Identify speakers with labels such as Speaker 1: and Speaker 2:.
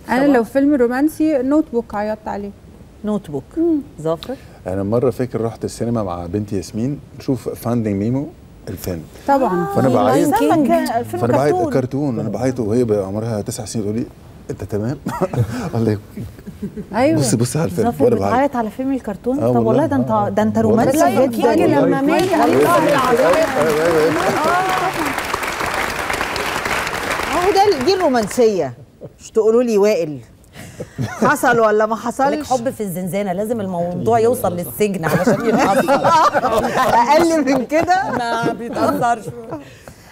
Speaker 1: انا لو فيلم رومانسي نوت بوك عيطت عليه
Speaker 2: نوت بوك ظافر
Speaker 3: انا مره فاكر رحت السينما مع بنتي ياسمين نشوف فاندينج ميمو الفيلم
Speaker 1: طبعا
Speaker 3: فانا بعيط
Speaker 2: استنى، كان فيلم
Speaker 3: فانا بعيط
Speaker 2: كرتون.
Speaker 3: كرتون انا بعيط وهي بقى عمرها تسع سنين تقول لي انت تمام الله يك-
Speaker 1: ايوه
Speaker 3: بص بص على الفيلم
Speaker 2: ظافر
Speaker 3: وانا بعيط
Speaker 2: بتعيط على فيلم الكرتون
Speaker 3: آه
Speaker 2: طب والله
Speaker 3: والله.
Speaker 2: ده انت
Speaker 3: آه.
Speaker 2: ده انت
Speaker 3: والله.
Speaker 2: رومانسي
Speaker 3: لا
Speaker 2: جدا
Speaker 1: يمكن لما مات
Speaker 3: أيوة،
Speaker 1: الله
Speaker 3: أيوة، أيوة، أيوة، أيوة.
Speaker 2: اهو ده دي الرومانسيه مش تقولوا لي وائل حصل ولا ما
Speaker 4: لك
Speaker 2: حصلش
Speaker 4: حب في الزنزانه لازم الموضوع يوصل للسجن علشان يتأثر
Speaker 2: اقل من كده
Speaker 4: ما بيتأثرش